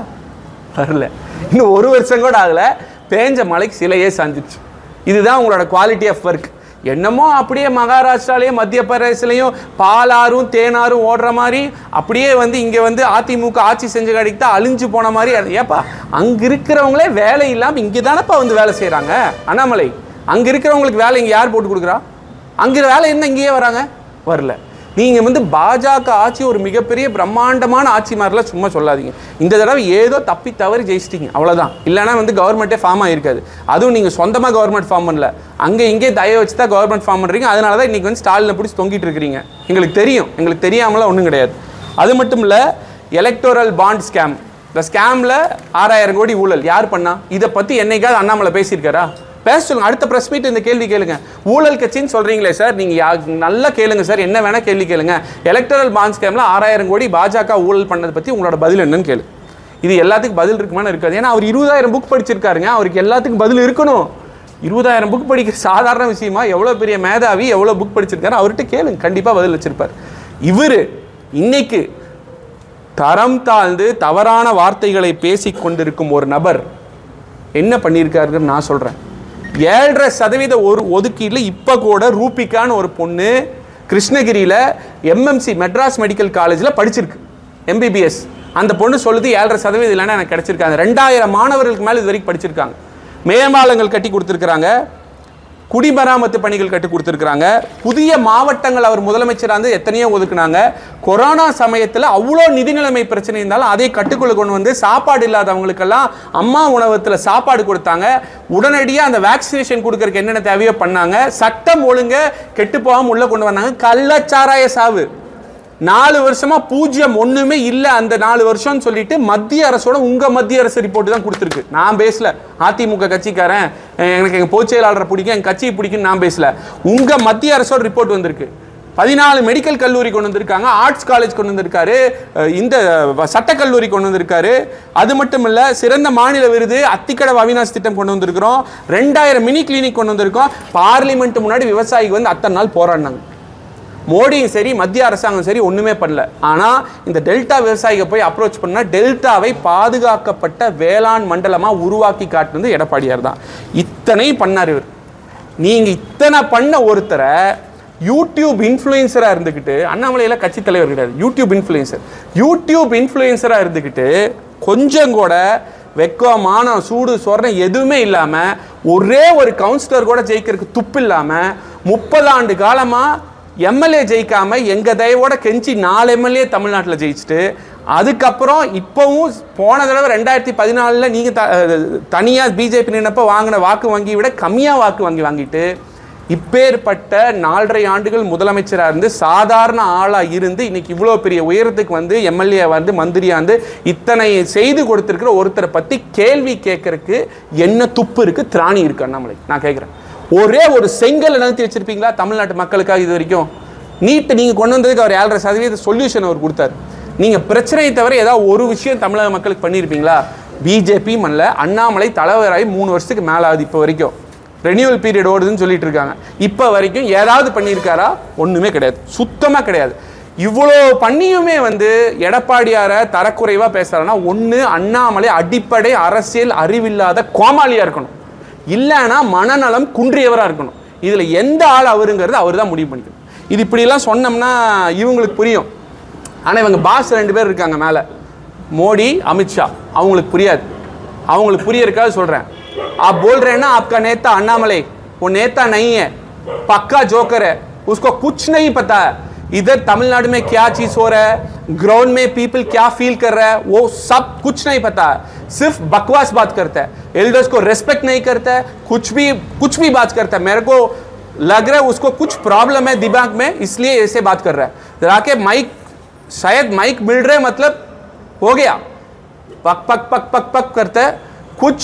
வரல இன்னும் ஒரு வருஷம் கூட ஆகல பேஞ்ச மலைக்கு சிலையே சாஞ்சிருச்சு இதுதான் உங்களோட குவாலிட்டி ஆஃப் ஒர்க் என்னமோ அப்படியே மகாராஷ்டிராலையும் மத்திய பிரதேசலையும் பாலாறும் தேனாரும் ஓடுற மாதிரி அப்படியே வந்து இங்கே வந்து அதிமுக ஆட்சி செஞ்ச கடைக்கு தான் அழிஞ்சு போன மாதிரி அது- ஏப்பா அங்கே இருக்கிறவங்களே வேலை இல்லாமல் இங்கே தானப்பா வந்து வேலை செய்கிறாங்க அண்ணாமலை அங்கே இருக்கிறவங்களுக்கு வேலை இங்கே யார் போட்டு கொடுக்குறா அங்கே வேலை என்ன இங்கேயே வராங்க வரல நீங்கள் வந்து பாஜக ஆட்சி ஒரு மிகப்பெரிய பிரம்மாண்டமான ஆட்சி மாதிரிலாம் சும்மா சொல்லாதீங்க இந்த தடவை ஏதோ தப்பி தவறி ஜெயிச்சிட்டீங்க அவ்வளோதான் இல்லைன்னா வந்து கவர்மெண்ட்டே ஃபார்ம் ஆகிருக்காது அதுவும் நீங்கள் சொந்தமாக கவர்மெண்ட் ஃபார்ம் பண்ணல அங்கே இங்கே தய வச்சு தான் கவர்மெண்ட் ஃபார்ம் பண்ணுறீங்க அதனால தான் இன்றைக்கி வந்து ஸ்டாலினை பிடிச்சி தொங்கிட்டு இருக்கிறீங்க எங்களுக்கு தெரியும் எங்களுக்கு தெரியாமலாம் ஒன்றும் கிடையாது அது மட்டும் இல்லை எலக்டோரல் பாண்ட் ஸ்கேம் இந்த ஸ்கேமில் ஆறாயிரம் கோடி ஊழல் யார் பண்ணா இதை பற்றி என்னைக்காவது அண்ணாமலை பேசியிருக்காரா பேச சொல்லுங்க அடுத்த ப்ரெஸ் மீட் இந்த கேள்வி கேளுங்க ஊழல் கட்சின்னு சொல்றீங்களே சார் நீங்க யா- நல்லா கேளுங்க சார் என்ன வேணா கேள்வி கேளுங்க எலக்டரல் பாண்ட் ஸ்கேம்ல ஆறாயிரம் கோடி பாஜக ஊழல் பண்ணதை பத்தி உங்களோட பதில் என்னன்னு கேளு இது எல்லாத்துக்கும் பதில் இருக்குமான்னு இருக்காது ஏன்னா அவர் இருபதாயிரம் புக் படிச்சிருக்காருங்க அவருக்கு எல்லாத்துக்கும் பதில் இருக்கணும் இருபதாயிரம் புக் படிக்கிற சாதாரண விஷயமா எவ்வளோ பெரிய மேதாவி எவ்வளோ புக் படிச்சிருக்காரு அவர்கிட்ட கேளுங்க கண்டிப்பாக பதில் வச்சிருப்பார் இவர் இன்னைக்கு தரம் தாழ்ந்து தவறான வார்த்தைகளை பேசிக் கொண்டிருக்கும் ஒரு நபர் என்ன பண்ணியிருக்காருன்னு நான் சொல்கிறேன் ஏழரை சதவீத ஒரு ஒதுக்கீட்டில் இப்போ கூட ரூபிகான்னு ஒரு பொண்ணு கிருஷ்ணகிரியில் எம்எம்சி மெட்ராஸ் மெடிக்கல் காலேஜில் படிச்சிருக்கு எம்பிபிஎஸ் அந்த பொண்ணு சொல்லுது ஏழரை சதவீதம் இல்லைன்னா எனக்கு கிடைச்சிருக்காங்க ரெண்டாயிரம் மாணவர்களுக்கு மேலே இது வரைக்கும் படிச்சிருக்காங்க மேம்பாலங்கள் கட்டி கொடுத்துருக்குறாங்க குடிமராமத்து பணிகள் கட்டி கொடுத்துருக்குறாங்க புதிய மாவட்டங்கள் அவர் முதலமைச்சராக இருந்து எத்தனையோ ஒதுக்குனாங்க கொரோனா சமயத்தில் அவ்வளோ நிதி நிலைமை பிரச்சனை இருந்தாலும் அதை கட்டுக்குள்ள கொண்டு வந்து சாப்பாடு இல்லாதவங்களுக்கெல்லாம் அம்மா உணவகத்தில் சாப்பாடு கொடுத்தாங்க உடனடியாக அந்த வேக்சினேஷன் கொடுக்கறதுக்கு என்னென்ன தேவையோ பண்ணாங்க சட்டம் ஒழுங்க கெட்டு போகாமல் உள்ளே கொண்டு வந்தாங்க கள்ளச்சாராய சாவு நாலு வருஷமா பூஜ்ஜியம் ஒண்ணுமே இல்லை அந்த நாலு வருஷம்னு சொல்லிட்டு மத்திய அரசோட உங்க மத்திய அரசு ரிப்போர்ட் தான் கொடுத்துருக்கு நான் பேசல அதிமுக கட்சிக்காரன் அஹ் எனக்கு எங்க பொதுச் செயலாளரை பிடிக்கும் எங்க கட்சியை பிடிக்கும் நான் பேசல உங்க மத்திய அரசோட ரிப்போர்ட் வந்திருக்கு பதினாலு மெடிக்கல் கல்லூரி கொண்டு வந்திருக்காங்க ஆர்ட்ஸ் காலேஜ் கொண்டு வந்திருக்காரு அஹ் இந்த வ- சட்டக்கல்லூரி கொண்டு வந்திருக்காரு அது மட்டும் இல்ல சிறந்த மாநில விருது அத்திக்கடவு அவினாஷ் திட்டம் கொண்டு வந்திருக்கிறோம் ரெண்டாயிரம் மினி கிளினிக் கொண்டு வந்திருக்கோம் பார்லிமெண்ட் முன்னாடி விவசாயிகள் வந்து அத்தனை நாள் போராடினாங்க மோடியும் சரி மத்திய அரசாங்கம் சரி ஒண்ணுமே பண்ணல ஆனா இந்த டெல்டா விவசாயிகள் போய் அப்ரோச் பண்ணா டெல்டாவை பாதுகாக்கப்பட்ட வேளாண் மண்டலமா உருவாக்கி காட்டுனது எடப்பாடியார் தான் இத்தனை பண்ணார் இவர் நீங்க இத்தனை பண்ண ஒருத்தரை யூடியூப் இன்ஃப்ளூயன்சரா இருந்துக்கிட்டு அண்ணாமலையில கட்சி தலைவர் கிடையாது யூடியூப் இன்ஃப்ளூயன்சர் யூடியூப் இன்ஃப்ளூயன்சரா இருந்துக்கிட்டு கொஞ்சம் கூட வெக்கம் மானம் சூடு சொரணம் எதுவுமே இல்லாம ஒரே ஒரு கவுன்சிலர் கூட ஜெயிக்கிறதுக்கு துப்பு இல்லாம முப்பது ஆண்டு காலமா எம்எல்ஏ ஜெயிக்காம எங்க தயவோட கெஞ்சி நாலு எம்எல்ஏ தமிழ்நாட்டில் ஜெயிச்சுட்டு அதுக்கப்புறம் இப்போவும் போன தடவை ரெண்டாயிரத்தி பதினாலில் நீங்கள் த தனியாக பிஜேபி நின்னப்ப வாங்கின வாக்கு வங்கி விட கம்மியாக வாக்கு வங்கி வாங்கிட்டு இப்பேற்பட்ட நாலரை ஆண்டுகள் முதலமைச்சராக இருந்து சாதாரண ஆளாக இருந்து இன்னைக்கு இவ்வளோ பெரிய உயரத்துக்கு வந்து எம்எல்ஏ வந்து மந்திரியாக வந்து இத்தனை செய்து கொடுத்துருக்கிற ஒருத்தரை பற்றி கேள்வி கேட்கறதுக்கு என்ன துப்பு இருக்கு திராணி இருக்கு அண்ணாமலை நான் கேட்குறேன் ஒரே ஒரு செங்கல் நிறுத்தி வச்சிருப்பீங்களா தமிழ்நாட்டு மக்களுக்காக இது வரைக்கும் நீட்டை நீங்கள் கொண்டு வந்ததுக்கு அவர் ஏழரை சதவீத சொல்யூஷன் அவர் கொடுத்தாரு நீங்கள் பிரச்சனையை தவிர ஏதாவது ஒரு விஷயம் தமிழக மக்களுக்கு பண்ணியிருப்பீங்களா பிஜேபி மல்ல அண்ணாமலை தலைவராகி மூணு வருஷத்துக்கு மேலே ஆகுது இப்போ வரைக்கும் ரெனியூவல் பீரியட் ஓடுதுன்னு சொல்லிட்டு இருக்காங்க இப்போ வரைக்கும் ஏதாவது பண்ணியிருக்காரா ஒன்றுமே கிடையாது சுத்தமாக கிடையாது இவ்வளோ பண்ணியுமே வந்து எடப்பாடியாரை தரக்குறைவாக பேசுறாருன்னா ஒன்று அண்ணாமலை அடிப்படை அரசியல் அறிவில்லாத கோமாளியாக இருக்கணும் இல்லைன்னா மனநலம் குன்றியவராக இருக்கணும் இதில் எந்த ஆள் அவருங்கிறது அவர் தான் முடிவு பண்ணிக்கணும் இது இப்படிலாம் சொன்னோம்னா இவங்களுக்கு புரியும் ஆனால் இவங்க பாஸ் ரெண்டு பேர் இருக்காங்க மேலே மோடி அமித்ஷா அவங்களுக்கு புரியாது அவங்களுக்கு புரியறதுக்காக சொல்கிறேன் आप बोल रहे हैं ना आपका नेता अन्नामले वो नेता नहीं है पक्का जोकर है उसको कुछ नहीं पता है इधर तमिलनाडु में क्या चीज हो रहा है ग्राउंड में पीपल क्या फील कर रहा है वो सब कुछ नहीं पता है सिर्फ बकवास बात करता है एल्डर्स को रेस्पेक्ट नहीं करता है कुछ भी कुछ भी बात करता है मेरे को लग रहा है उसको कुछ प्रॉब्लम है दिमाग में इसलिए ऐसे बात कर रहा है जाके माइक शायद माइक मिल रहे मतलब हो गया पक पक पक पक पक करता है कुछ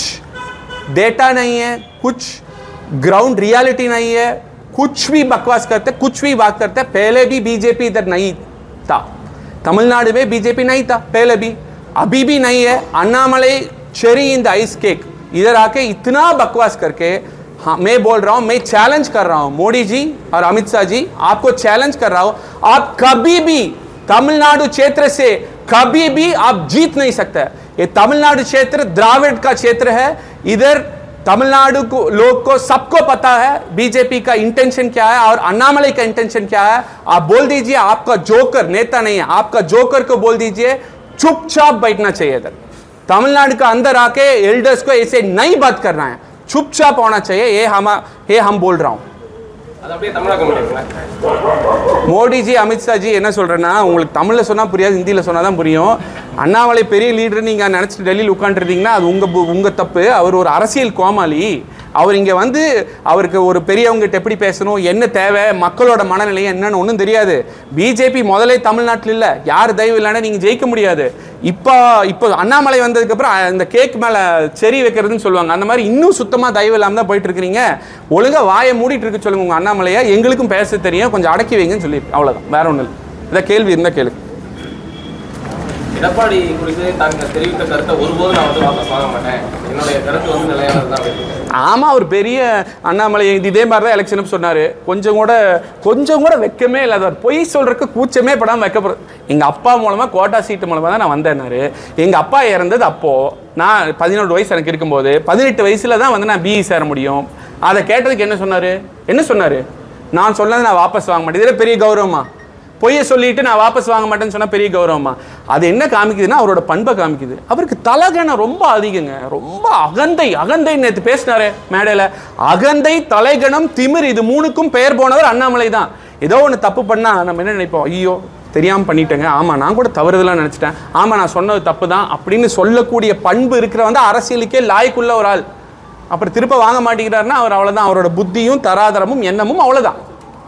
डेटा नहीं है कुछ ग्राउंड रियलिटी नहीं है कुछ भी बकवास करते कुछ भी बात करते पहले भी बीजेपी इधर नहीं था तमिलनाडु में बीजेपी नहीं था पहले भी अभी भी नहीं है Annamalai cherry in the ice cake इधर आके इतना बकवास करके हाँ मैं बोल रहा हूँ मैं चैलेंज कर रहा हूँ मोदी जी और अमित शाह जी आपको चैलेंज कर रहा हूँ आप कभी भी तमिलनाडु क्षेत्र से कभी भी आप जीत नहीं सकते ये तमिलनाडु क्षेत्र द्राविड का क्षेत्र है इधर तमिलनाडु को लोग को सबको पता है बीजेपी का इंटेंशन क्या है और अन्नामलाई का इंटेंशन क्या है आप बोल दीजिए आपका जोकर नेता नहीं है आपका जोकर को बोल दीजिए चुपचाप बैठना चाहिए इधर तमिलनाडु का अंदर आके एल्डर्स को ऐसे नहीं बात करना है चुपचाप होना चाहिए ये हम ये हम बोल रहा हूँ அது அப்படியே தமிழாக்க முடியுங்களா மோடிஜி அமித்ஷாஜி என்ன சொல்கிறேன்னா உங்களுக்கு தமிழில் சொன்னால் புரியாது ஹிந்தியில் சொன்னால் தான் புரியும் அண்ணாமலை பெரிய லீடர் நீங்கள் நினச்சிட்டு டெல்லியில் உட்காந்துருந்தீங்கன்னா அது உங்கள் உங்கள் தப்பு அவர் ஒரு அரசியல் கோமாளி அவர் இங்கே வந்து அவருக்கு ஒரு பெரியவங்ககிட்ட எப்படி பேசணும் என்ன தேவை மக்களோட மனநிலை என்னன்னு ஒன்றும் தெரியாது பிஜேபி முதலே தமிழ்நாட்டில் இல்லை யார் தயவு இல்லைன்னா நீங்கள் ஜெயிக்க முடியாது இப்போ இப்போ அண்ணாமலை வந்ததுக்கப்புறம் இந்த கேக் மேலே செரி வைக்கிறதுன்னு சொல்லுவாங்க அந்த மாதிரி இன்னும் சுத்தமாக தயவு இல்லாமல் தான் போயிட்டு இருக்கிறீங்க ஒழுங்காக வாயை மூடிட்டு இருக்க சொல்லுங்க உங்கள் அண்ணாமலையா எங்களுக்கும் பேச தெரியும் கொஞ்சம் அடக்கி வைங்கன்னு சொல்லி அவ்வளோதான் வேற ஒன்றும் இல்லை இதை கேள்வி இருந்தால் கேளு எடப்பாடி குறித்து தாங்கள் தெரிவித்த கருத்தை ஒருபோதும் நான் வந்து வாபஸ் வாங்க மாட்டேன் என்னுடைய கருத்து வந்து நிலையானது தான் அப்படின்னு ஆமாம் அவர் பெரிய அண்ணாமலை இது இதே மாதிரி தான் எலெக்ஷனும் சொன்னார் கொஞ்சம் கூட கொஞ்சம் கூட வெக்கமே இல்லாதவர் பொய் சொல்கிறதுக்கு கூச்சமே படாமல் வைக்கப்படுறது எங்கள் அப்பா மூலமாக கோட்டா சீட்டு மூலமாக தான் நான் வந்தேன்னாரு எங்கள் அப்பா இறந்தது அப்போது நான் பதினெட்டு வயசு எனக்கு இருக்கும்போது பதினெட்டு வயசில் தான் வந்து நான் பிஇ சேர முடியும் அதை கேட்டதுக்கு என்ன சொன்னார் என்ன சொன்னார் நான் சொன்னதை நான் வாபஸ் வாங்க மாட்டேன் இதில் பெரிய கௌரவமா பொய்யை சொல்லிட்டு நான் வாபஸ் வாங்க மாட்டேன்னு சொன்னா பெரிய கௌரவமா அது என்ன காமிக்குதுன்னா அவரோட பண்பை காமிக்குது அவருக்கு தலகணம் ரொம்ப அதிகங்க ரொம்ப அகந்தை அகந்தை நேற்று பேசினாரு மேடையில் அகந்தை தலைகணம் திமிர் இது மூணுக்கும் பெயர் போனவர் அண்ணாமலை தான் ஏதோ ஒன்று தப்பு பண்ணா நம்ம என்ன நினைப்போம் ஐயோ தெரியாமல் பண்ணிட்டேங்க ஆமாம் நான் கூட தவறுதலாக நினச்சிட்டேன் ஆமாம் நான் சொன்னது தப்பு தான் அப்படின்னு சொல்லக்கூடிய பண்பு இருக்கிற வந்து அரசியலுக்கே லாய்க்குள்ள ஒரு ஆள் அப்புறம் திருப்ப வாங்க மாட்டேங்கிறாருன்னா அவர் அவ்வளோதான் அவரோட புத்தியும் தராதரமும் எண்ணமும் அவ்வளோதான்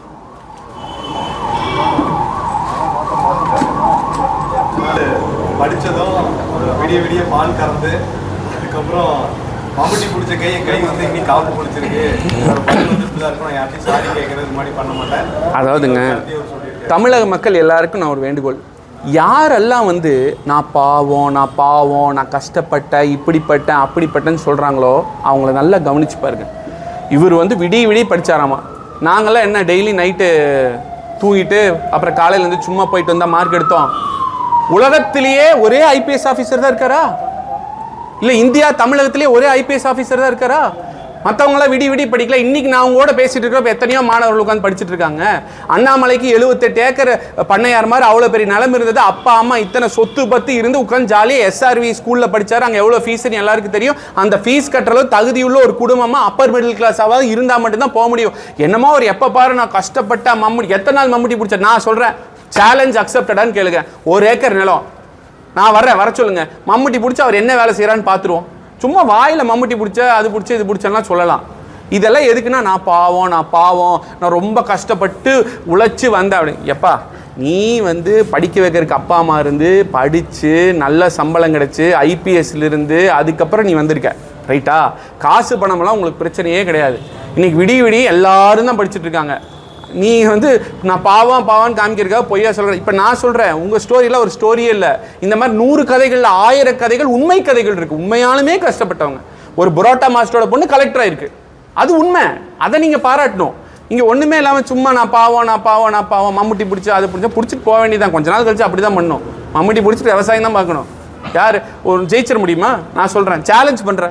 படிச்சதும் விடிய விடிய பால் கறந்து அதுக்கப்புறம் மம்முட்டி பிடிச்ச கை என் கை வந்து இன்னைக்கு காப்பு பிடிச்சிருக்கு ஒரு பதில் வந்து இப்படிதான் இருக்கும் நான் யார்ட்டையும் சாரி கேட்கறது மாதிரி பண்ண மாட்டேன் அதாவதுங்க கருத்தையும் அவர் சொல்லியிருக்காரு தமிழக மக்கள் எல்லாருக்கும் நான் ஒரு வேண்டுகோள் யாரெல்லாம் வந்து நான் பாவம் நான் பாவம் நான் கஷ்டப்பட்டேன் இப்படிப்பட்டேன் அப்படிப்பட்டேன்னு சொல்கிறாங்களோ அவங்கள நல்லா கவனிச்சு பாருங்க இவர் வந்து விடிய விடிய படிச்சாராமா நாங்களாம் என்ன டெய்லி நைட்டு தூங்கிட்டு அப்புறம் காலையில இருந்து சும்மா போயிட்டு வந்தால் மார்க் எடுத்தோம் உலகத்திலேயே ஒரே ஐபிஎஸ் ஆஃபீஸர் தான் இருக்காரா இல்லை இந்தியா தமிழகத்திலே ஒரே ஐபிஎஸ் ஆஃபீஸர் தான் இருக்காரா மற்றவங்களாம் விடி விடி படிக்கல இன்னைக்கு நான் உங்களோட பேசிட்டு இருக்கிறப்ப எத்தனையோ மாணவர்கள் உட்காந்து படிச்சுட்டு இருக்காங்க அண்ணாமலைக்கு எழுபத்தெட்டு ஏக்கர் பண்ணையார் மாதிரி அவ்வளோ பெரிய நிலம் இருந்தது அப்பா அம்மா இத்தனை சொத்து பத்து இருந்து உட்காந்து ஜாலியாக எஸ்ஆர்வி ஸ்கூலில் படிச்சாரு அங்கே எவ்வளோ ஃபீஸ்னு எல்லாருக்கும் தெரியும் அந்த ஃபீஸ் கட்டுறது தகுதியுள்ள ஒரு குடும்பமாக அப்பர் மிடில் கிளாஸாவது இருந்தால் மட்டும்தான் போக முடியும் என்னமோ ஒரு எப்போ பாரு நான் கஷ்டப்பட்ட மம்முடி எத்தனை நாள் மம்முட்டி பிடிச்ச நான் சொல்கிறேன் சேலஞ்ச் அக்செப்டடான்னு கேளுங்க ஒரு ஏக்கர் நிலம் நான் வர்றேன் வர சொல்லுங்க மம்முட்டி பிடிச்சி அவர் என்ன வேலை செய்கிறான்னு பார்த்துருவோம் சும்மா வாயில் மம்முட்டி பிடிச்ச அது பிடிச்ச இது பிடிச்சலாம் சொல்லலாம் இதெல்லாம் எதுக்குன்னா நான் பாவம் நான் பாவம் நான் ரொம்ப கஷ்டப்பட்டு உழைச்சி வந்தேன் அப்படி எப்பா நீ வந்து படிக்க வைக்கிறதுக்கு அப்பா அம்மா இருந்து படித்து நல்ல சம்பளம் கிடச்சி ஐபிஎஸ்லேருந்து அதுக்கப்புறம் நீ வந்திருக்க ரைட்டா காசு பணமெல்லாம் உங்களுக்கு பிரச்சனையே கிடையாது இன்னைக்கு விடிய விடிய எல்லாரும் தான் படிச்சுட்டு இருக்காங்க நீ வந்து நான் பாவம் பாவான்னு காமிக்கிறதுக்காக பொய்யா சொல்கிறேன் இப்போ நான் சொல்கிறேன் உங்கள் ஸ்டோரியில் ஒரு ஸ்டோரியே இல்லை இந்த மாதிரி நூறு கதைகளில் ஆயிரம் கதைகள் உண்மை கதைகள் இருக்குது உண்மையாலுமே கஷ்டப்பட்டவங்க ஒரு புரோட்டா மாஸ்டரோட பொண்ணு கலெக்டர் ஆயிருக்கு அது உண்மை அதை நீங்கள் பாராட்டணும் இங்கே ஒன்றுமே இல்லாமல் சும்மா நான் பாவம் நான் பாவம் நான் பாவம் மம்முட்டி பிடிச்சி அதை பிடிச்சா பிடிச்சிட்டு போக வேண்டியதான் கொஞ்ச நாள் கழிச்சு அப்படி தான் பண்ணணும் மம்முட்டி பிடிச்சிட்டு விவசாயம் தான் பார்க்கணும் யார் ஒரு ஜெயிச்சிட முடியுமா நான் சொல்கிறேன் சேலஞ்ச் பண்ணுறேன்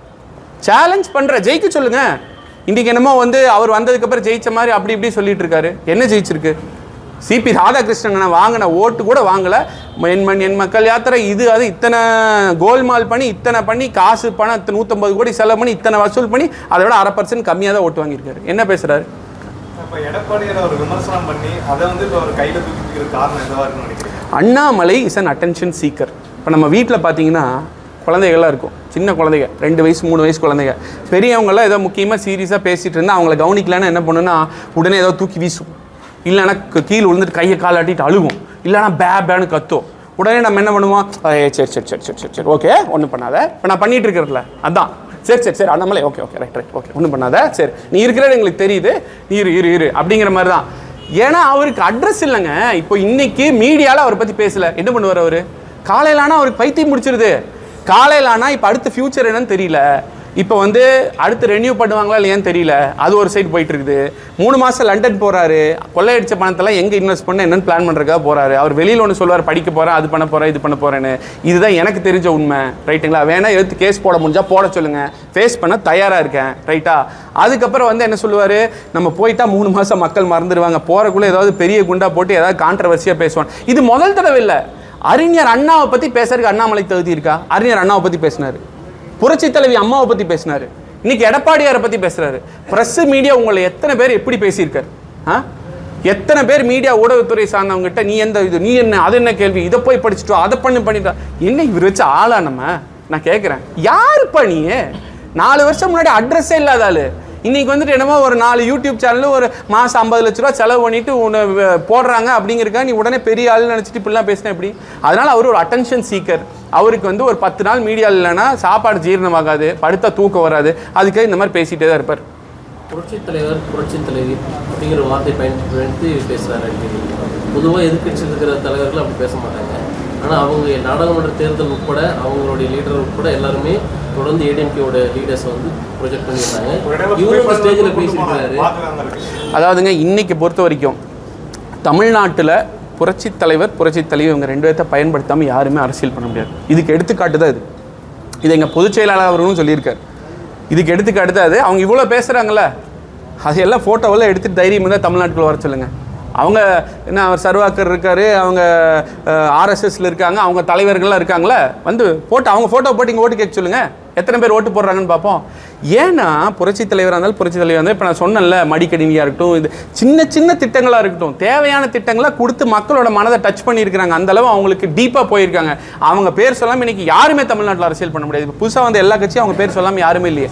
சேலஞ்ச் பண்ற ஜெயிக்க சொல்லுங்க இன்னைக்கு என்னமோ வந்து அவர் வந்ததுக்கப்புறம் ஜெயிச்ச மாதிரி அப்படி இப்படி சொல்லிட்டு இருக்காரு என்ன ஜெயிச்சிருக்கு சிபி ராதாகிருஷ்ணன் வாங்கின ஓட்டு கூட வாங்கல என் மண் என் மக்கள் யாத்திரை இது அது இத்தனை கோல்மால் பண்ணி இத்தனை பண்ணி காசு பணம் இத்தனை நூற்றம்பது கோடி செலவு பண்ணி இத்தனை வசூல் பண்ணி அதை விட அரை பர்சன்ட் கம்மியாக தான் ஓட்டு வாங்கியிருக்காரு என்ன பேசுறாரு இப்போ எடப்பாடியார் அவர் விமர்சனம் பண்ணி அதை வந்து இப்போ அவர் கையில் தூக்கிக்கிற காரணம் என்னவா இருக்குன்னு நினைக்கிறேன் Annamalai is an attention seeker இப்போ நம்ம வீட்டில் பார்த்தீங்கன்னா குழந்தைகள்லாம் இருக்கும் சின்ன குழந்தைங்க ரெண்டு வயசு மூணு வயசு குழந்தைங்க பெரியவங்களாம் ஏதோ முக்கியமாக சீரியஸாக பேசிகிட்டு இருந்தால் அவங்கள கவனிக்கலன்னு என்ன பண்ணுன்னா உடனே ஏதோ தூக்கி வீசும் இல்லைன்னா க- கீழே விழுந்துட்டு கையை காலாட்டிட்டு அழுகும் இல்லைன்னா பே பேன்னு கத்தும் உடனே நம்ம என்ன பண்ணுவோம் ஏ சரி சரி சரி சரி சரி சரி ஓகே ஒன்றும் பண்ணாத இப்போ நான் பண்ணிட்டு இருக்கிறதுல அதான் சரி சரி சரி Annamalai okay okay right right okay ஒன்றும் பண்ணாத சரி நீ இருக்கிறது எங்களுக்கு தெரியுது நீ இரு இரு இரு அப்படிங்கிற மாதிரி தான் ஏன்னா அவருக்கு அட்ரஸ் இல்லைங்க இப்போ இன்னைக்கு மீடியாவில் அவரை பற்றி பேசல என்ன பண்ணுவார் அவர் காலையில் ஆனால் அவருக்கு பைத்தியம் முடிச்சிருது காலையில் ஆனால் இப்போ அடுத்த ஃபியூச்சர் என்னன்னு தெரியல இப்போ வந்து அடுத்து ரெனியூ பண்ணுவாங்களா இல்லையான்னு தெரியல அது ஒரு சைடு போயிட்டு இருக்குது மூணு மாதம் லண்டன் போகிறாரு கொள்ளையடிச்ச பணத்தெல்லாம் எங்கே இன்வெஸ்ட் பண்ண என்னன்னு பிளான் பண்ணுறதுக்காக போகிறாரு அவர் வெளியில் ஒன்று சொல்லுவார் படிக்க போகிறேன் அது பண்ண போகிறேன் இது பண்ண போகிறேன்னு இதுதான் எனக்கு தெரிஞ்ச உண்மை ரைட்டுங்களா வேணா எடுத்து கேஸ் போட முடிஞ்சா போட சொல்லுங்கள் ஃபேஸ் பண்ண தயாராக இருக்கேன் ரைட்டா அதுக்கப்புறம் வந்து என்ன சொல்லுவார் நம்ம போயிட்டா மூணு மாதம் மக்கள் மறந்துடுவாங்க போகிறக்குள்ளே ஏதாவது பெரிய குண்டா போட்டு ஏதாவது கான்ட்ரவர்சியாக பேசுவான் இது முதல் தடவை இல்லை அறிஞர் அண்ணாவை பற்றி பேசுறதுக்கு அண்ணாமலை தகுதி இருக்கா அறிஞர் அண்ணாவை பற்றி பேசினாரு புரட்சி தலைவி அம்மாவை பற்றி பேசினாரு இன்னைக்கு எடப்பாடியாரை பற்றி பேசுறாரு பிரஸ் மீடியா உங்களை எத்தனை பேர் எப்படி பேசியிருக்காரு ஆ எத்தனை பேர் மீடியா ஊடகத்துறை சார்ந்தவங்ககிட்ட நீ எந்த இது நீ என்ன அது என்ன கேள்வி இதை போய் படிச்சுட்டு வா, அதை பண்ணி பண்ணிட்டா என்ன இவர் வச்சு ஆளா நம்ம நான் கேட்குறேன் யாருப்பா நீ நாலு வருஷம் முன்னாடி அட்ரஸே இல்லாத ஆளு இன்னைக்கு வந்துட்டு என்னமோ ஒரு நாலு யூடியூப் சேனல் ஒரு மாதம் ஐம்பது லட்ச ரூபா செலவு பண்ணிட்டு உன்னை வ- போடுறாங்க அப்படிங்கிறக்கா நீ உடனே பெரிய ஆள் நினச்சிட்டு இப்படிலாம் பேசினா எப்படி அதனால அவர் ஒரு அட்டென்ஷன் சீக்கர் அவருக்கு வந்து ஒரு பத்து நாள் மீடியா இல்லைன்னா சாப்பாடு ஜீரணமாகாது படுத்தா தூக்கம் வராது அதுக்காக இந்த மாதிரி பேசிட்டே தான் இருப்பார் புரட்சித் தலைவர் புரட்சித் தலைவி அப்படிங்கிற வார்த்தை பயன்படுத்தி பேசுகிறாரு அடிக்கடி பொதுவாக எதிர்க்கட்சியில் இருக்கிற தலைவர்கள் அப்படி பேச மாட்டாங்க ஆனால் அவங்க நாடாளுமன்ற தேர்தல் உட்பட அவங்களுடைய லீடர் உட்பட எல்லாருமே தொடர்ந்து ஏடிஎம்கேவோட லீடர்ஸ் வந்து ப்ரொஜெக்ட் பண்ணியிருந்தாங்க இவரும் இந்த ஸ்டேஜில் பேசியிருக்காரு பார்க்கலாம் இருக்கு அதாவதுங்க இன்னைக்கு பொறுத்த வரைக்கும் தமிழ்நாட்டில் புரட்சி தலைவர் புரட்சி தலைவர் இவங்க ரெண்டு பேர்த்த பயன்படுத்தாமல் யாருமே அரசியல் பண்ண முடியாது இதுக்கு எடுத்துக்காட்டு தான் இது இது எங்கள் பொதுச் செயலாளர் அவர்களும் சொல்லியிருக்காரு இதுக்கு எடுத்துக்காட்டு தான் அது அவங்க இவ்வளோ பேசுகிறாங்களே அதையெல்லாம் ஃபோட்டோவெல்லாம் எடுத்துட்டு தைரியம் இருந்தால் தமிழ்நாட்டுக்குள்ள வர சொல்லுங்கள் அவங்க என்ன அவர் சர்வாக்கர் இருக்காரு அவங்க ஆர்எஸ்எஸ்ல இருக்காங்க அவங்க தலைவர்கள்லாம் இருக்காங்களே வந்து போட்டு அவங்க ஃபோட்டோ போட்டு இங்கே ஓட்டு கேட்க சொல்லுங்க எத்தனை பேர் ஓட்டு போடுறாங்கன்னு பார்ப்போம் ஏன்னா புரட்சி தலைவராக இருந்தாலும் புரட்சி தலைவர் வந்து இப்போ நான் சொன்னேன்ல மடிக்கணினியாக இருக்கட்டும் இது சின்ன சின்ன திட்டங்களாக இருக்கட்டும் தேவையான திட்டங்களை கொடுத்து மக்களோட மனதை டச் பண்ணியிருக்கிறாங்க அந்த அளவு அவங்களுக்கு டீப்பாக போயிருக்காங்க அவங்க பேர் சொல்லாமல் இன்னைக்கு யாருமே தமிழ்நாட்டில் அரசியல் பண்ண முடியாது இப்போ புதுசாக வந்து எல்லா கட்சியும் அவங்க பேர் சொல்லாமல் யாருமே இல்லையே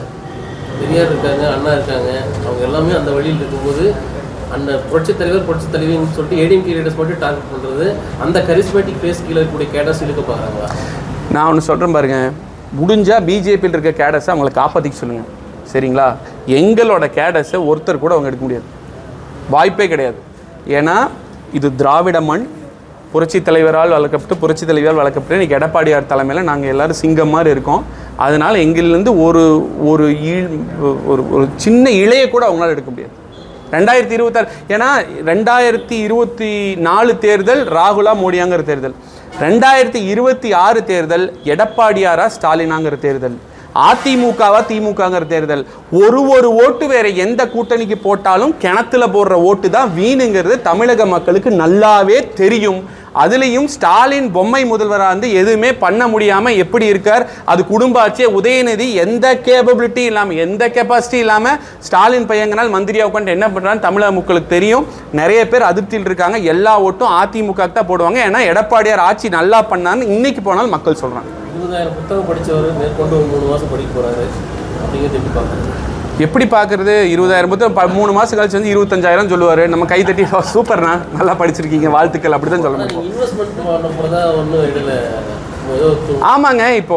பெரியார் இருக்காங்க அண்ணா இருக்காங்க அவங்க எல்லாமே அந்த வழியில் இருக்கும்போது அந்த புரட்சி தலைவர் புரட்சி தலைவின்னு சொல்லிட்டு ஏடிஎம்கே லீடர்ஸ் மட்டும் டார்கெட் பண்ணுறது அந்த கரிஸ்மேட்டிக் ஃபேஸ் கீழே இருக்கக்கூடிய கேடர்ஸ் இழுக்க பார்க்குறாங்களா நான் ஒன்று சொல்கிறேன் பாருங்க முடிஞ்சால் பிஜேபியில் இருக்க கேடஸை அவங்களை காப்பாற்றிக்க சொல்லுங்கள் சரிங்களா எங்களோட கேடஸை ஒருத்தர் கூட அவங்க எடுக்க முடியாது வாய்ப்பே கிடையாது ஏன்னா இது திராவிட மண் புரட்சி தலைவரால் வளர்க்கப்பட்டு புரட்சி தலைவரால் வளர்க்கப்பட்டு இன்னைக்கு எடப்பாடியார் தலைமையில் நாங்கள் எல்லாரும் சிங்கம் மாதிரி இருக்கோம் அதனால் எங்களிலிருந்து ஒரு ஒரு ஈழ் ஒரு ஒரு சின்ன இழையை கூட அவங்களால எடுக்க முடியாது ரெண்டாயிரத்தி இருபத்தாறு ஏன்னா ரெண்டாயிரத்தி இருபத்தி நாலு தேர்தல் ராகுலா மோடியாங்கிற தேர்தல் ரெண்டாயிரத்தி இருபத்தி ஆறு தேர்தல் எடப்பாடியாரா ஸ்டாலினாங்கிற தேர்தல் அதிமுகவா திமுகங்கிற தேர்தல் ஒரு ஒரு ஓட்டு வேற எந்த கூட்டணிக்கு போட்டாலும் கிணத்துல போடுற ஓட்டு தான் வீணுங்கிறது தமிழக மக்களுக்கு நல்லாவே தெரியும் அதுலேயும் ஸ்டாலின் பொம்மை முதல்வராக வந்து எதுவுமே பண்ண முடியாமல் எப்படி இருக்கார் அது குடும்ப ஆட்சியே உதயநிதி எந்த கேப்பபிலிட்டி இல்லாமல் எந்த கெப்பாசிட்டி இல்லாமல் ஸ்டாலின் பையங்கனால் மந்திரியா உட்காந்து என்ன பண்ணுறான்னு தமிழக மக்களுக்கு தெரியும் நிறைய பேர் அதிருப்தியில் இருக்காங்க எல்லா ஓட்டும் அதிமுக தான் போடுவாங்க ஏன்னா எடப்பாடியார் ஆட்சி நல்லா பண்ணான்னு இன்னைக்கு போனாலும் மக்கள் சொல்கிறாங்க இருபதாயிரம் புத்தகம் படித்தவர் மேற்கொண்டு ஒரு மூணு மாதம் படிக்க போகிறாரு அப்படிங்கிறது எப்படி பார்க்குறது எப்படி பார்க்குறது இருபதாயிரம் புத்தகம் ப- மூணு மாதம் கழிச்சு வந்து இருபத்தஞ்சாயிரம் சொல்லுவார் நம்ம கை தட்டி "ஓ, சூப்பர்ண்ணா நல்லா படிச்சிருக்கீங்க வாழ்த்துக்கள் அப்படி தான் சொல்ல முடியும் நீங்கள் இன்வெஸ்ட்மெண்ட் பண்ண போகிறதா ஒன்றும் இடையில ஏதோ து- ஆமாங்க இப்போ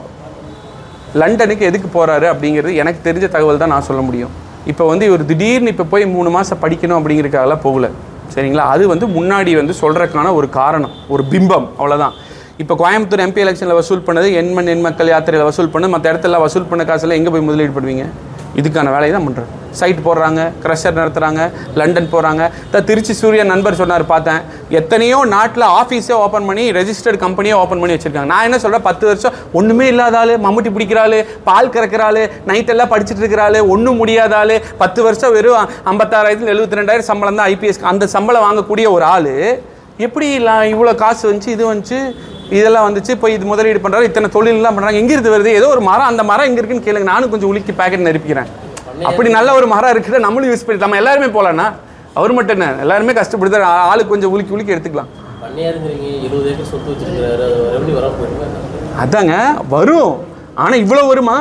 லண்டனுக்கு எதுக்கு போறாரு அப்படிங்கிறது எனக்கு தெரிஞ்ச தகவல் தான் நான் சொல்ல முடியும் இப்போ வந்து இவர் திடீர்னு இப்போ போய் மூணு மாதம் படிக்கணும் அப்படிங்கிறதுக்காகலாம் போகல சரிங்களா அது வந்து முன்னாடி வந்து சொல்கிறதுக்கான ஒரு காரணம் ஒரு பிம்பம் அவ்வளோதான் இப்போ கோயம்புத்தூர் எம்பி எலெக்ஷனில் வசூல் பண்ணது எண்மண் எண் மக்கள் யாத்திரையில் வசூல் பண்ணது மற்ற இடத்துல வசூல் பண்ண காசுல எங்கே போய் முதலீடு பண்ணுவீங்க இதுக்கான வேலையை தான் பண்ணுறது சைட் போடுறாங்க க்ரஷர் நடத்துகிறாங்க லண்டன் போகிறாங்க த திருச்சி சூரியன் நண்பர் சொன்னார் பார்த்தேன் எத்தனையோ நாட்டில் ஆஃபீஸே ஓப்பன் பண்ணி ரெஜிஸ்டர்ட் கம்பெனியே ஓப்பன் பண்ணி வச்சிருக்காங்க நான் என்ன சொல்கிறேன் பத்து வருஷம் ஒன்றுமே இல்லாத ஆளு மம்முட்டி பிடிக்கிற ஆளு பால் கறக்கிற ஆளு நைட்டெல்லாம் படிச்சுட்டு இருக்கிற ஆளு ஒன்றும் முடியாத ஆளு பத்து வருஷம் வெறும் ஐம்பத்தாறாயிரத்துல எழுபத்தி ரெண்டாயிரம் சம்பளம் தான் ஐபிஎஸ் அந்த சம்பளம் வாங்கக்கூடிய ஒரு ஆளு எப்படி இல்லை இவ்வளோ காசு வந்துச்சு இது வந்துச்சு இதெல்லாம் வந்துச்சு இப்போ இது முதலீடு பண்ணுறாரு இத்தனை தொழிலெலாம் பண்ணுறாங்க எங்கிருந்து வருது ஏதோ ஒரு மரம் அந்த மரம் எங்கே இருக்குன்னு கேளுங்க நானும் கொஞ்சம் உலுக்கி பேக்கெட் நெருப்பிக்கிறேன் அப்படி நல்ல ஒரு மரம் இருக்குது நம்மளும் யூஸ் பண்ணி நம்ம எல்லாருமே போகலாண்ணா அவர் மட்டும் என்ன எல்லாருமே கஷ்டப்படுது ஆ- ஆளுக்கு கொஞ்சம் உலுக்கி உலுக்கி எடுத்துக்கலாம் பண்ணையாருங்கிறீங்க இருபது ஏக்கர் சொத்து வச்சிருக்கிறாரு அது ரெவன்யூ வராமல் போயிடுங்க அதாங்க வரும் ஆனால் இவ்வளோ வருமா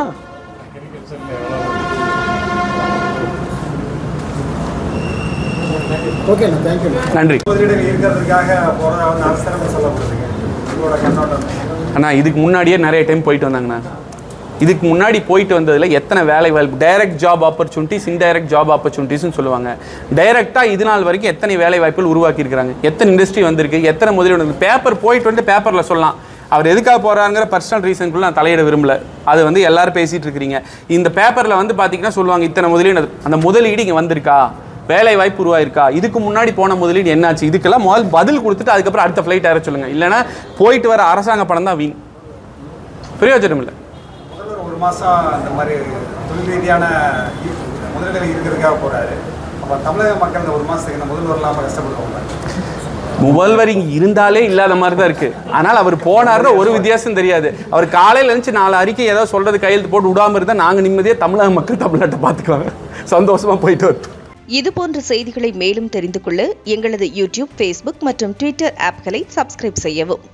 ஓகேண்ணா தேங்க்யூ நன்றி முதலீடுகள் இருக்கிறதுக்காக போறதா வந்து அரசியலமைப்பு சொல்லப்படுதுங்க உங்களோட கண்ணோட்டம் அண்ணா இதுக்கு முன்னாடியே நிறைய டைம் போயிட்டு வந்தாங்கண்ணா இதுக்கு முன்னாடி போயிட்டு வந்ததில் எத்தனை வேலை வாய்ப்பு direct job opportunities indirect job ஆப்பர்ச்சுனிட்டிஸ்னு சொல்லுவாங்க டைரெக்டாக இது நாள் வரைக்கும் எத்தனை வேலை வாய்ப்புகள் உருவாக்கியிருக்கிறாங்க எத்தனை இண்டஸ்ட்ரி வந்திருக்கு எத்தனை முதலீடு வந்து பேப்பர் போயிட்டு வந்து பேப்பரில் சொல்லலாம் அவர் எதுக்காக போகிறாங்கிற பர்சனல் ரீசனுக்குள்ள நான் தலையிட விரும்பல அது வந்து எல்லாரும் பேசிகிட்டு இருக்கிறீங்க இந்த பேப்பரில் வந்து பார்த்தீங்கன்னா சொல்லுவாங்க இத்தனை முதலீடு அந்த முதலீடு இங்கே வந்திருக்கா வேலை வாய்ப்பு உருவாயிருக்கா இதுக்கு முன்னாடி போன முதலீடு என்னாச்சு இதுக்கெல்லாம் முதல் பதில் கொடுத்துட்டு அதுக்கப்புறம் அடுத்த ஃப்ளைட் ஏற சொல்லுங்க இல்லைன்னா போயிட்டு வர அரசாங்க பணம் தான் வீண் பிரயோஜனம் இல்லை முதல்வர் ஒரு மாசம் இந்த மாதிரி தொழில் ரீதியான இ- முதலீடுகள் இருக்கிறதுக்காக போறாரு அப்ப தமிழக மக்கள் இந்த ஒரு மாசத்துக்கு இந்த முதல்வர் இல்லாம கஷ்டப்படுவாங்க முதல்வர் இங்க இருந்தாலே இல்லாத மாதிரி தான் இருக்கு ஆனால் அவர் போனாருன்னா ஒரு வித்தியாசம் தெரியாது அவர் காலையில் இருந்துச்சு நாலு அறிக்கை ஏதாவது சொல்றது கையெழுத்து போட்டு விடாம இருந்தா நாங்க நிம்மதியாக தமிழக மக்கள் தமிழ்நாட்டை பார்த்துக்குவாங்க சந்தோஷமா போயிட்டு வரட்டும் இது போன்ற செய்திகளை மேலும் தெரிந்து கொள்ள எங்களது யூடியூப் ஃபேஸ்புக் மற்றும் ட்விட்டர் ஆப்களை சப்ஸ்கிரைப் செய்யவும்